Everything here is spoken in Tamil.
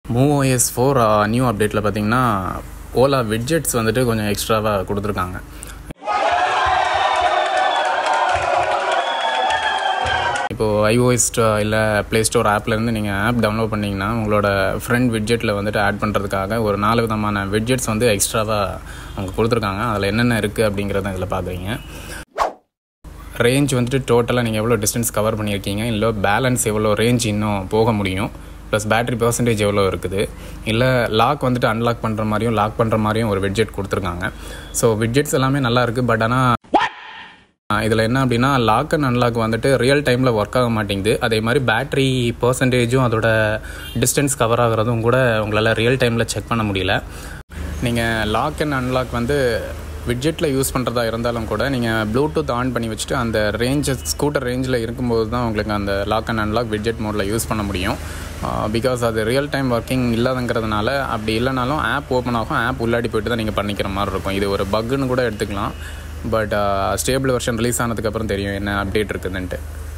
மூவ் ஓஎஸ் ஃபோர் நியூ அப்டேட்டில் பார்த்தீங்கன்னா ஓலா விட்ஜெட்ஸ் வந்துட்டு கொஞ்சம் எக்ஸ்ட்ராவாக கொடுத்துருக்காங்க இப்போது ஐஓஎஸ் இல்லை ப்ளே ஸ்டோர் ஆப்லேருந்து நீங்கள் ஆப் டவுன்லோட் பண்ணிங்கன்னா உங்களோட ஃப்ரெண்ட் விட்ஜெட்டில் வந்துட்டு ஆட் பண்ணுறதுக்காக ஒரு நாலு விதமான விட்ஜெட்ஸ் வந்து எக்ஸ்ட்ராவாக அவங்க கொடுத்துருக்காங்க அதில் என்னென்ன இருக்குது அப்படிங்கிறத இதில் பார்க்குறீங்க ரேஞ்ச் வந்துட்டு டோட்டலாக நீங்கள் எவ்வளோ டிஸ்டன்ஸ் கவர் பண்ணியிருக்கீங்க இல்லை பேலன்ஸ் எவ்வளோ ரேஞ்ச் இன்னும் போக முடியும் ப்ளஸ் பேட்டரி பர்சன்டேஜ் எவ்வளோ இருக்குது இல்லை லாக் வந்துட்டு அன்லாக் பண்ணுற மாதிரியும் லாக் பண்ணுற மாதிரியும் ஒரு விட்ஜெட் கொடுத்துருக்காங்க ஸோ விட்ஜெட்ஸ் எல்லாமே நல்லா இருக்குது பட் ஆனால் இதில் என்ன அப்படின்னா லாக் அண்ட் அன்லாக் வந்துட்டு ரியல் டைமில் ஒர்க் ஆக மாட்டேங்குது அதே மாதிரி பேட்டரி பர்சன்டேஜும் அதோட டிஸ்டன்ஸ் கவர் ஆகிறதும் கூட உங்களால் ரியல் டைமில் செக் பண்ண முடியல நீங்கள் லாக் அண்ட் அன்லாக் வந்து விட்ஜெட்டில் யூஸ் பண்ணுறதா இருந்தாலும் கூட நீங்கள் ப்ளூடூத் ஆன் பண்ணி வச்சுட்டு அந்த ரேஞ்சு ஸ்கூட்டர் ரேஞ்சில் இருக்கும்போது தான் உங்களுக்கு அந்த லாக் அண்ட் அன்லாக் விட்ஜெட் மோடில் யூஸ் பண்ண முடியும் பிகாஸ் அது ரியல் டைம் ஒர்க்கிங் இல்லாதங்கிறதுனால அப்படி இல்லைனாலும் ஆப் ஓப்பன் ஆகும் ஆப் உள்ளாடி போயிட்டு தான் நீங்கள் பண்ணிக்கிற மாதிரி இருக்கும் இது ஒரு பக்குன்னு கூட எடுத்துக்கலாம் பட் ஸ்டேபிள் வெர்ஷன் ரிலீஸ் ஆனதுக்கப்புறம் தெரியும் என்ன அப்டேட் இருக்குதுன்ட்டு